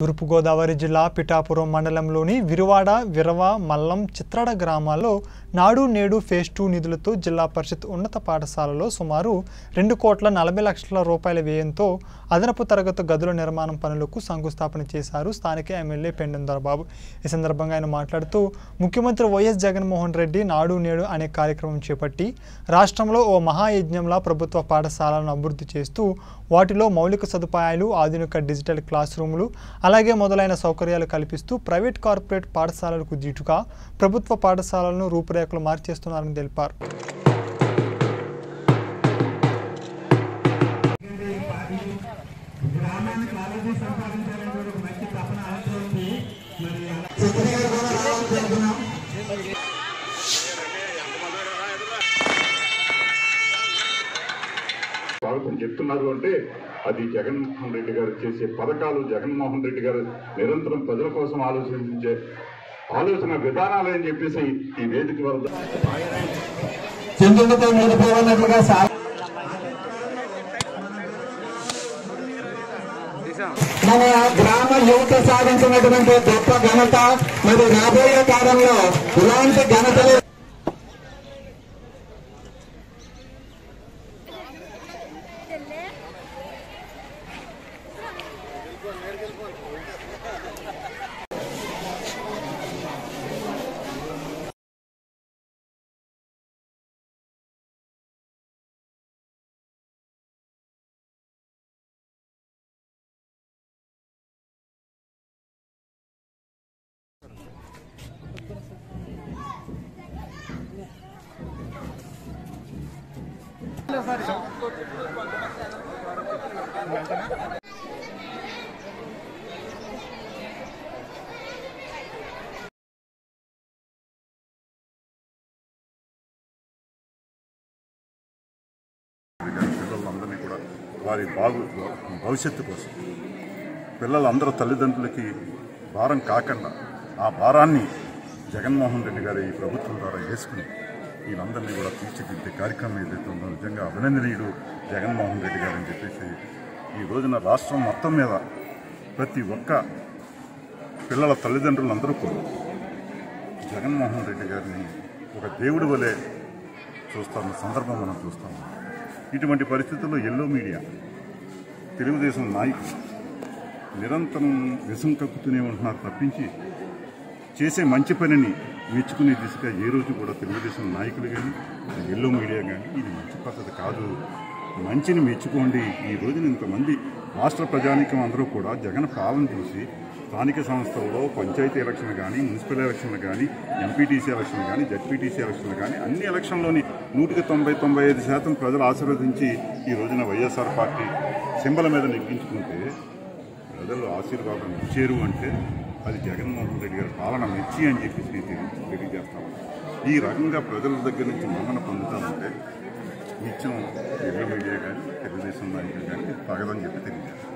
తూర్పుగోదావరి జిల్లా పిఠాపురం మండలంలోని విరువాడ విరవ మల్లం చిత్రాడ గ్రామాల్లో నాడు నేడు ఫేజ్ టూ నిధులతో జిల్లా పరిషత్ ఉన్నత పాఠశాలలో సుమారు రెండు కోట్ల నలభై లక్షల రూపాయల వ్యయంతో అదనపు తరగతి గదుల నిర్మాణం పనులకు శంకుస్థాపన చేశారు స్థానిక ఎమ్మెల్యే పెండెం దొరబాబు ఈ సందర్భంగా ఆయన మాట్లాడుతూ ముఖ్యమంత్రి వైఎస్ జగన్మోహన్ రెడ్డి నాడు నేడు అనే కార్యక్రమం చేపట్టి రాష్ట్రంలో ఓ మహాయజ్ఞంలా ప్రభుత్వ పాఠశాలను అభివృద్ధి చేస్తూ వాటిలో మౌలిక సదుపాయాలు ఆధునిక డిజిటల్ క్లాస్ రూములు అలాగే మొదలైన సౌకర్యాలు కల్పిస్తూ ప్రైవేట్ కార్పొరేట్ పాఠశాలలకు దీటుగా ప్రభుత్వ పాఠశాలలను రూపురేఖలు మార్చేస్తున్నారని తెలిపారు స్వాగతం చెప్తున్నారు అంటే అది జగన్మోహన్ రెడ్డి గారు చేసే పథకాలు జగన్మోహన్ రెడ్డి గారు నిరంతరం ప్రజల కోసం ఆలోచించే ఆలోచన విధానాలు అని చెప్పేసి ఈ వేదిక వద్ద చింతలతో నిలిపోవన్నట్లుగా సా మన గ్రామ యువత సాధించినటువంటి గొప్ప ఘనత మరి రాబోయే కాలంలో ఇలాంటి ఘనతలు పిల్లలందరినీ కూడా వారి బాగు భవిష్యత్తు కోసం పిల్లలందరూ తల్లిదండ్రులకి భారం కాకుండా ఆ భారాన్ని జగన్మోహన్ రెడ్డి గారి ఈ ప్రభుత్వం ద్వారా వేసుకుని వీళ్ళందరినీ కూడా తీర్చిదిద్దే కార్యక్రమం ఏదైతే ఉందో నిజంగా అభినందనీయుడు జగన్మోహన్ రెడ్డి గారు అని చెప్పేసి ఈ రోజున రాష్ట్రం మొత్తం మీద ప్రతి ఒక్క పిల్లల తల్లిదండ్రులందరూ కూడా జగన్మోహన్ రెడ్డి గారిని ఒక దేవుడి వలె చూస్తున్న సందర్భం మనం చూస్తాము ఇటువంటి పరిస్థితుల్లో ఎల్లో మీడియా తెలుగుదేశం నాయకులు నిరంతరం విషం కక్కుతూనే ఉంటున్నారు తప్పించి చేసే మంచి పనిని మెచ్చుకునే దిశగా ఏ రోజు కూడా తెలుగుదేశం నాయకులు కానీ ఎల్లో మీడియా కానీ ఇది మంచి పద్ధతి కాదు మంచిని మెచ్చుకోండి ఈ రోజున ఇంతమంది రాష్ట్ర ప్రజానీకం అందరూ కూడా జగన్ పాలన చూసి స్థానిక సంస్థల్లో పంచాయతీ ఎలక్షన్ కానీ మున్సిపల్ ఎలక్షన్లు కానీ ఎంపీటీసీ ఎలక్షన్ కానీ జడ్పీటీసీ ఎలక్షన్లు కానీ అన్ని ఎలక్షన్లోని నూటికి తొంభై తొంభై ఐదు శాతం ప్రజలు ఆశీర్వదించి ఈ రోజున వైఎస్ఆర్ పార్టీ సింబల మీద నెగ్గించుకుంటే ప్రజలు ఆశీర్వాదం ఇచ్చారు అంటే అది జగన్మోహన్ రెడ్డి గారి పాలన మెచ్చి అని చెప్పేసి నేను తెలియ- తెలియజేస్తాను ఈ రకంగా ప్రజల దగ్గర నుంచి మన్నన పొందుతామంటే నిత్యం ఎల్లో మీడియా కానీ తెలుగుదేశం నాయకులు కానీ తగదని చెప్పి తెలియజేస్తాను